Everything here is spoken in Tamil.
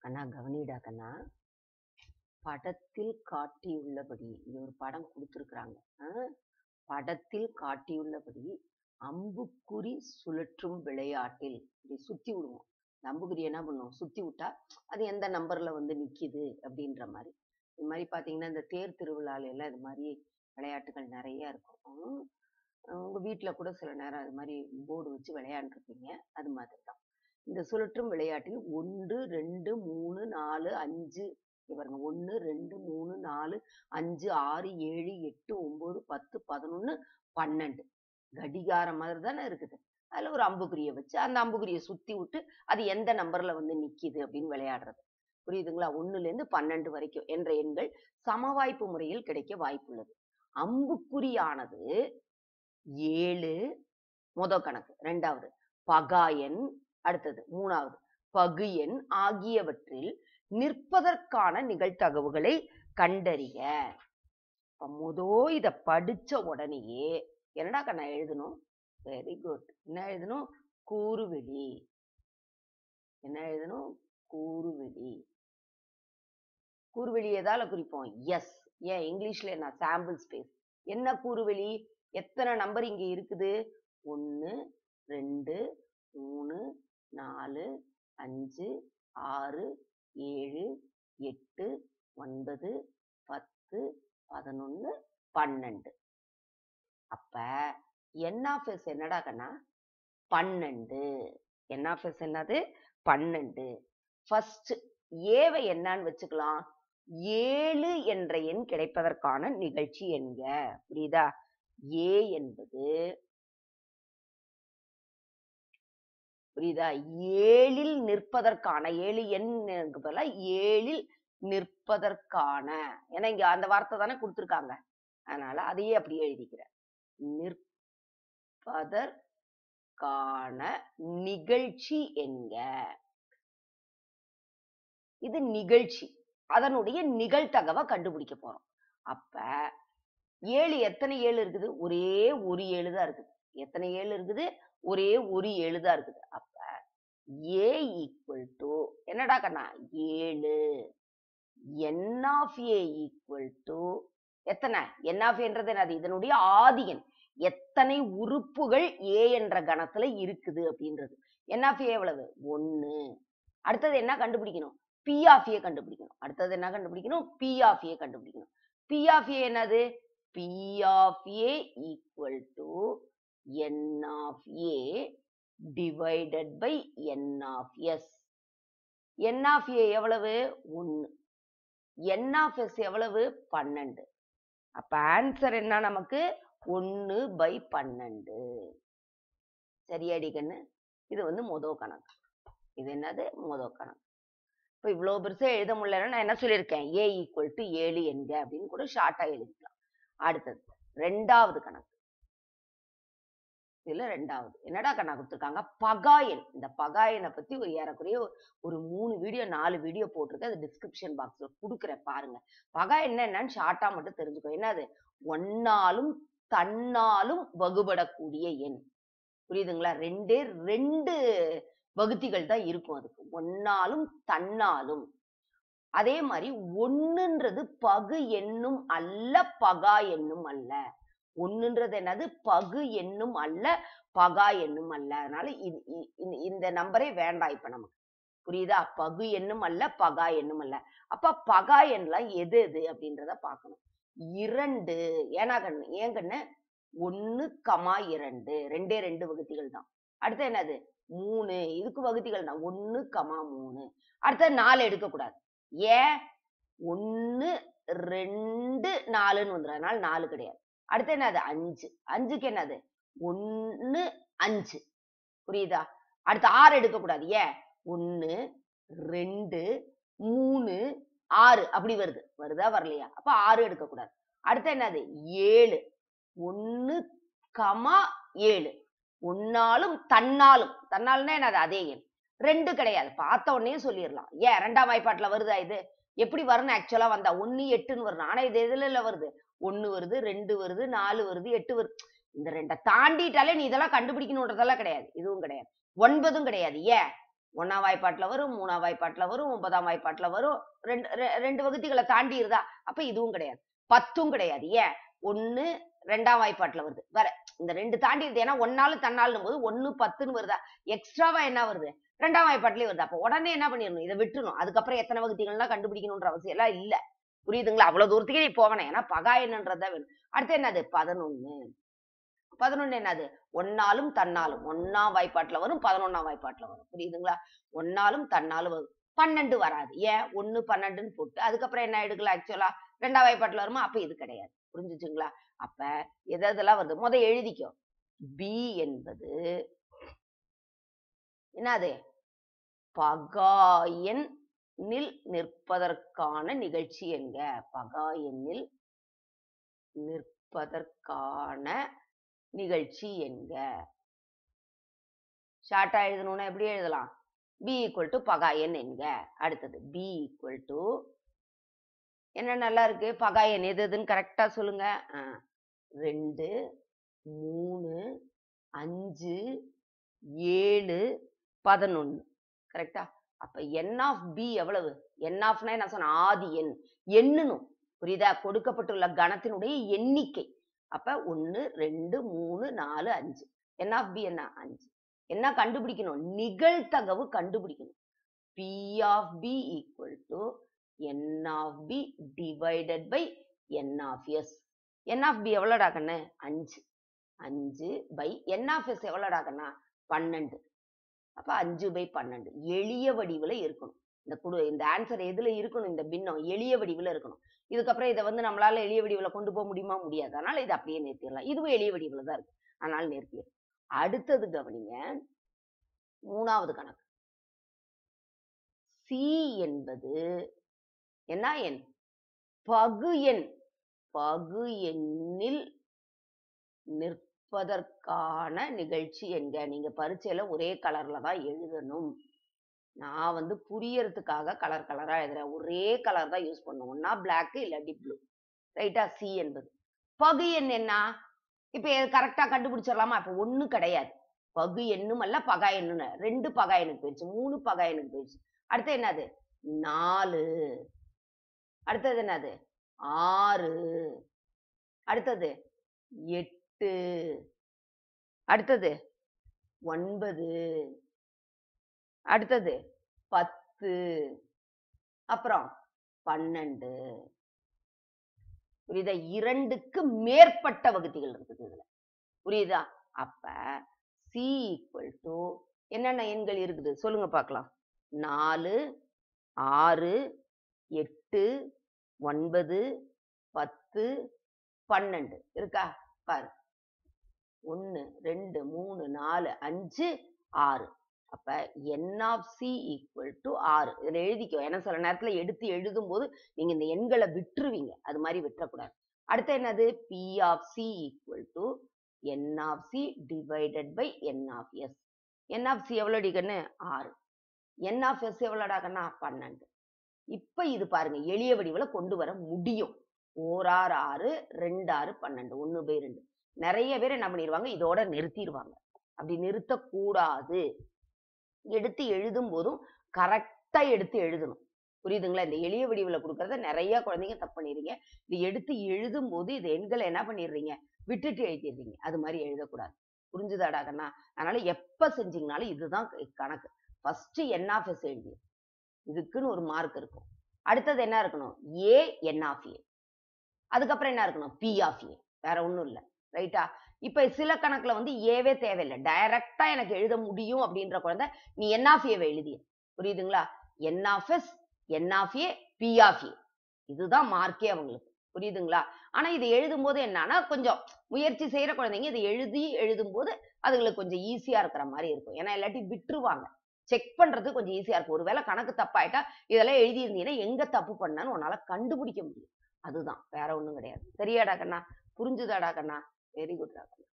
கண்ணா கவனிடா கண்ணா படத்தில் காட்டியுள்ளபடி இங்க ஒரு படம் கொடுத்துருக்குறாங்க படத்தில் காட்டியுள்ளபடி அம்புக்குறி சுழற்றும் விளையாட்டில் இப்படி சுத்தி விடுவோம் இந்த அம்புக்குறி என்ன பண்ணும் சுத்தி விட்டா அது எந்த நம்பர்ல வந்து நிக்குது அப்படின்ற மாதிரி இது மாதிரி பாத்தீங்கன்னா இந்த தேர் திருவிழால எல்லாம் இது மாதிரி விளையாட்டுகள் நிறைய இருக்கும் உம் உங்க வீட்ல கூட சில நேரம் அது மாதிரி போர்டு வச்சு விளையாண்டுருப்பீங்க அது மாதிரி தான் இந்த சுழற்றும் விளையாட்டில் ஒன்று ரெண்டு மூணு நாலு அஞ்சு இங்க பாருங்க ஒன்று ரெண்டு மூணு நாலு அஞ்சு ஆறு ஏழு எட்டு ஒன்பது பத்து பதினொன்னு பன்னெண்டு கடிகாரம் மாதிரி தானே இருக்குது அதுல ஒரு அம்புக்குறியை வச்சு அந்த அம்புக்குறியை சுத்தி விட்டு அது எந்த நம்பர்ல வந்து நிக்குது அப்படின்னு விளையாடுறது புரியுதுங்களா ஒண்ணுல இருந்து பன்னெண்டு வரைக்கும் என்ற எண்கள் சமவாய்ப்பு முறையில் கிடைக்க வாய்ப்புள்ளது அம்புக்குறியானது ஏழு முத கணக்கு ரெண்டாவது பகாயன் அடுத்தது மூணாவது பகு எண் ஆகியவற்றில் நிற்பதற்கான நிகழ்தகவுகளை கண்டறிய இப்ப முதோ இத படிச்ச உடனேயே என்னடா கண்ணா எழுதணும் வெரி குட் என்ன எழுதணும் கூறுவெளி என்ன எழுதணும் கூறுவெளி கூறுவெளி எதால குறிப்போம் எஸ் ஏன் இங்கிலீஷ்ல என்ன சாம்பிள் ஸ்பேஸ் என்ன கூறுவெளி எத்தனை நம்பர் இங்க இருக்குது ஒன்னு ரெண்டு மூணு நாலு அஞ்சு ஆறு ஏழு எட்டு ஒன்பது பத்து பதினொன்னு பன்னெண்டு அப்ப என் ஆஃப் எஸ் என்னடா கண்ணா பன்னெண்டு என் ஆஃப் எஸ் என்னது பன்னெண்டு ஃபர்ஸ்ட் ஏவை என்னன்னு வச்சுக்கலாம் ஏழு என்ற எண் கிடைப்பதற்கான நிகழ்ச்சி என்க புரியுதா ஏ என்பது புரியுதா ஏழில் நிற்பதற்கான ஏழு எண்ணுக்கு பதிலா ஏழில் நிற்பதற்கான ஏன்னா இங்க அந்த வார்த்தை தானே கொடுத்துருக்காங்க அதனால அதையே அப்படியே எழுதிக்கிறேன் நிற்பதற்கான நிகழ்ச்சி என்க இது நிகழ்ச்சி அதனுடைய நிகழ்தகவை கண்டுபிடிக்க போறோம் அப்ப ஏழு எத்தனை ஏழு இருக்குது ஒரே ஒரு ஏழு தான் இருக்குது எத்தனை ஏழு இருக்குது ஒரே ஒரு ஏழு தான் இருக்குது அப்ப ஏ ஈக்குவல் டு என்னடா கண்ணா ஏழு n of A equal to எத்தனை என் ஆஃப் என்றது என்னது இதனுடைய ஆதியன் எத்தனை உறுப்புகள் ஏ என்ற கணத்துல இருக்குது அப்படின்றது என் ஆஃப் ஏ எவ்வளவு ஒன்னு அடுத்தது என்ன கண்டுபிடிக்கணும் பி ஆஃப் ஏ கண்டுபிடிக்கணும் அடுத்தது என்ன கண்டுபிடிக்கணும் பி ஆஃப் ஏ கண்டுபிடிக்கணும் பி ஆஃப் ஏ என்னது P of A equal to n of A divided by n of S n of A எவ்வளவு ஒன்னு என் ஆஃப் எஸ் எவ்வளவு பன்னெண்டு அப்ப ஆன்சர் என்ன நமக்கு ஒன்னு பை பன்னெண்டு சரியாடி கண்ணு இது வந்து மொத கணக்கு இது என்னது மொத கணக்கு இப்போ இவ்வளோ பெருசா எழுத முடியலன்னா நான் என்ன சொல்லியிருக்கேன் ஏ ஈக்குவல் டு ஏழு என்க அப்படின்னு கூட ஷார்ட்டா எழுதிக்கலாம் அடுத்தது ரெண்டாவது கணக்கு இதுல ரெண்டாவது என்னடா கண்ணா கொடுத்துருக்காங்க பகாயன் இந்த பகாயனை பத்தி ஒரு ஏறக்குறைய ஒரு மூணு வீடியோ நாலு வீடியோ போட்டிருக்கு அது டிஸ்கிரிப்ஷன் பாக்ஸ்ல கொடுக்குறேன் பாருங்க பகாயன் என்னன்னு ஷார்ட்டா மட்டும் தெரிஞ்சுக்கோ என்னது ஒன்னாலும் தன்னாலும் வகுபடக்கூடிய எண் புரியுதுங்களா ரெண்டே ரெண்டு வகுத்திகள் தான் இருக்கும் அதுக்கு ஒன்னாலும் தன்னாலும் அதே மாதிரி ஒண்ணுன்றது பகு எண்ணும் அல்ல பகா எண்ணும் அல்ல ஒண்ணுன்றது என்னது பகு எண்ணும் அல்ல பகா எண்ணும் அல்ல அதனால இது இ- இந்த- இந்த நம்பரே வேண்டாம் இப்ப நமக்கு புரியுதா பகு எண்ணும் அல்ல பகா எண்ணும் அல்ல அப்ப பகா எண்லாம் எது எது அப்படின்றத பார்க்கணும் இரண்டு ஏன்னா கண்ணு ஏன் கண்ணு ஒன்னு கமா இரண்டு ரெண்டே ரெண்டு வகுத்திகள் தான் அடுத்து என்னது மூணு இதுக்கு வகுத்திகள் தான் ஒன்னு கமா மூணு அடுத்தது நாலு எடுக்கக்கூடாது ஏன் ஒன்னு ரெண்டு நாலுன்னு வந்துடும் அதனால நாலு கிடையாது அடுத்து என்னது அஞ்சு அஞ்சுக்கு என்னது ஒன்னு அஞ்சு புரியுதா அடுத்து ஆறு எடுக்கக்கூடாது ஏன் ஒன்னு ரெண்டு மூணு ஆறு அப்படி வருது வருதா வரலையா அப்ப ஆறு எடுக்கக்கூடாது அடுத்து என்னது ஏழு ஒன்னு கமா ஏழு ஒன்னாலும் தன்னாலும் தன்னாலும்னா என்னது அதே எண் ரெண்டு கிடையாது பார்த்த உடனே சொல்லிடலாம் ஏன் ரெண்டாம் வாய்ப்பாட்டுல வருதா இது எப்படி வரணும் ஆக்சுவலா வந்தா ஒன்னு எட்டுன்னு வரணும் ஆனா இது எதுல இல்ல வருது ஒன்னு வருது ரெண்டு வருது நாலு வருது எட்டு வருது இந்த ரெண்டை தாண்டிட்டாலே நீ இதெல்லாம் கண்டுபிடிக்கணுன்றதெல்லாம் கிடையாது இதுவும் கிடையாது ஒன்பதும் கிடையாது ஏன் ஒன்னாம் வாய்ப்பாட்டுல வரும் மூணாம் வாய்ப்பாட்டுல வரும் ஒன்பதாம் வாய்ப்பாட்டுல வரும் ரெண்டு ரெ- ரெண்டு வகுதிகளை தாண்டி இருந்தா அப்ப இதுவும் கிடையாது பத்தும் கிடையாது ஏன் ஒண்ணு ரெண்டாம் வாய்ப்பாட்டுல வருது வேற இந்த ரெண்டு தாண்டி வருது ஏன்னா ஒன்னாலு தன்னாலும் போது ஒண்ணு பத்துன்னு வருதா எக்ஸ்ட்ராவா என்ன வருது ரெண்டாம் வாய்ப்பாட்டுலயே வருது அப்ப உடனே என்ன பண்ணிடணும் இதை விட்டுணும் அதுக்கப்புறம் எத்தனை வகுதிகள்லாம் கண்டுபிடிக்கணும்ன்ற அவசியம் எல்லாம் இல்ல புரியுதுங்களா அவ்வளவு தூரத்துக்கே நீ போகணும் ஏன்னா பகா என்னன்றதா வேணும் அடுத்து என்னது பதினொன்னு பதினொன்னு என்னது ஒன்னாலும் தன்னாலும் ஒன்னாம் வாய்ப்பாட்டுல வரும் பதினொன்னாம் வாய்ப்பாட்டுல வரும் புரியுதுங்களா ஒன்னாலும் தன்னாலும் வரும் பன்னெண்டு வராது ஏன் ஒண்ணு பன்னெண்டுன்னு போட்டு அதுக்கப்புறம் என்ன எடுக்கலாம் ஆக்சுவலா ரெண்டாம் வாய்ப்பாட்டுல வருமா அப்ப இது கிடையாது புரிஞ்சுச்சுங்களா அப்ப எது எதெல்லாம் வருது முத எழுதிக்கோ பி என்பது என்னது பகா எண்ணில் நிற்பதற்கான நிகழ்ச்சி என்க பகா எண்ணில் நிற்பதற்கான நிகழ்ச்சி என்க ஷார்ட்டா எழுதணும்னா எப்படி எழுதலாம் பி ஈக்குவல் டு பகா எண் என்க அடுத்தது பி ஈக்குவல் டு என்ன நல்லா இருக்கு பகா எண் எது எதுன்னு கரெக்டா சொல்லுங்க ஆ, ரெண்டு மூணு அஞ்சு ஏழு பதினொன்னு கரெக்டா அப்ப என் ஆஃப் பி எவ்வளவு என் ஆஃப்னா என்ன சொன்ன ஆதி எண் எண்ணணும் புரியுதா கொடுக்கப்பட்டுள்ள கணத்தினுடைய எண்ணிக்கை அப்ப ஒன்னு ரெண்டு மூணு நாலு அஞ்சு என் ஆஃப் பி என்ன அஞ்சு என்ன கண்டுபிடிக்கணும் நிகழ்தகவு கண்டுபிடிக்கணும் P of B equal to n of B divided by n of S n of B எவ்வளோடா கண்ணு அஞ்சு அஞ்சு பை என் ஆஃப் எஸ் எவ்வளோடா கண்ணா பன்னெண்டு அப்ப அஞ்சு பை பன்னெண்டு எளிய வடிவுல இருக்கணும் இந்த குடு இந்த ஆன்சர் எதுல இருக்கணும் இந்த பின்னம் எளிய வடிவுல இருக்கணும் இதுக்கப்புறம் இதை வந்து நம்மளால எளிய வடிவுல கொண்டு போக முடியுமா முடியாது அதனால இதை அப்படியே நிறுத்திடலாம் இதுவும் எளிய வடிவுல தான் இருக்கு அதனால நிறுத்திடலாம் அடுத்தது கவனிங்க மூணாவது கணக்கு சி என்பது என்ன எண் பகு எண் பகு எண்ணில் நிற்பதற்கான நிகழ்ச்சி என்க நீங்க பரீட்சையில ஒரே கலர்ல தான் எழுதணும் நான் வந்து புரியறதுக்காக கலர் கலரா எழுதுறேன் ஒரே கலர் தான் யூஸ் பண்ணுவோம் ஒன்னா பிளாக் இல்லாட்டி ப்ளூ ரைட்டா சி என்பது பகு எண் என்ன இப்ப கரெக்டா கண்டுபிடிச்சிடலாமா இப்ப ஒண்ணு கிடையாது பகு எண்ணும் அல்ல பகா எண்ணுன்னு ரெண்டு பகா எண்ணுக்கு போயிடுச்சு மூணு பகா எண்ணுக்கு போயிடுச்சு அடுத்து என்னது நாலு அடுத்தது என்னது ஆறு அடுத்தது எட்டு அடுத்தது ஒன்பது அடுத்தது பத்து அப்புறம் பன்னெண்டு புரியுதா இரண்டுக்கு மேற்பட்ட வகுதிகள் இருக்குது இதுல புரியுதா அப்ப சி ஈக்குவல் டு என்னென்ன எண்கள் இருக்குது சொல்லுங்க பார்க்கலாம் நாலு ஆறு எட்டு ஒன்பது பத்து பன்னெண்டு இருக்கா பாரு ஒன்னு ரெண்டு மூணு நாலு அஞ்சு ஆறு அப்ப n of C equal to ஆறு இதுல எழுதிக்கோ ஏன்னா சில நேரத்துல எடுத்து எழுதும் போது நீங்க இந்த எண்களை விட்டுருவீங்க அது மாதிரி விட்டுறக்கூடாது அடுத்து என்னது P of C equal to n of C divided by n of S n of C எவ்வளோ கண்ணு ஆறு என் ஆஃப் எஸ் எவ்வளோடா கண்ணா பன்னெண்டு இப்ப இது பாருங்க எளிய வடிவுல கொண்டு வர முடியும் ஓராறு ஆறு ரெண்டு ஆறு பன்னெண்டு ஒண்ணு பை ரெண்டு நிறைய பேர் என்ன பண்ணிடுவாங்க இதோட நிறுத்திடுவாங்க அப்படி நிறுத்தக்கூடாது எடுத்து எழுதும் போதும் கரெக்டா எடுத்து எழுதணும் புரியுதுங்களா இந்த எளிய வடிவுல கொடுக்கறத நிறைய குழந்தைங்க தப்பு பண்ணிடுறீங்க இது எடுத்து எழுதும் போது இது எண்களை என்ன பண்ணிடுறீங்க விட்டுட்டு எழுதிடுறீங்க அது மாதிரி எழுதக்கூடாது புரிஞ்சுதாடா கண்ணா அதனால எப்ப செஞ்சீங்கனாலும் இதுதான் க- கணக்கு ஃபர்ஸ்ட் என் ஆஃப் எஸ் எழுதி இதுக்குன்னு ஒரு மார்க் இருக்கும் அடுத்தது என்ன இருக்கணும் ஏ என் ஆஃப் ஏ அதுக்கப்புறம் என்ன இருக்கணும் பி ஆஃப் ஏ வேற ஒண்ணும் இல்ல ரைட்டா இப்ப சில கணக்குல வந்து ஏவே தேவையில்லை டைரக்டா எனக்கு எழுத முடியும் அப்படின்ற குழந்தை நீ என் ஆஃப் ஏவை எழுதிய புரியுதுங்களா n of S n of A P of A இதுதான் மார்க்கே அவங்களுக்கு புரியுதுங்களா ஆனா இது எழுதும் போது என்னன்னா கொஞ்சம் முயற்சி செய்யற குழந்தைங்க இதை எழுதி எழுதும் போது அதுங்களுக்கு கொஞ்சம் ஈஸியா இருக்கிற மாதிரி இருக்கும் ஏன்னா இல்லாட்டி விட்டுருவாங்க செக் பண்றது கொஞ்சம் ஈஸியா இருக்கும் ஒருவேளை கணக்கு தப்பாயிட்டா இதெல்லாம் எழுதி இருந்தீங்கன்னா எங்க தப்பு பண்ணான்னு உன்னால கண்டுபிடிக்க முடியும் அதுதான் வேற ஒண்ணும் கிடையாது சரியாடா கண்ணா புரிஞ்சுதாடா கண்ணா வெரி குட்டா கண்ணா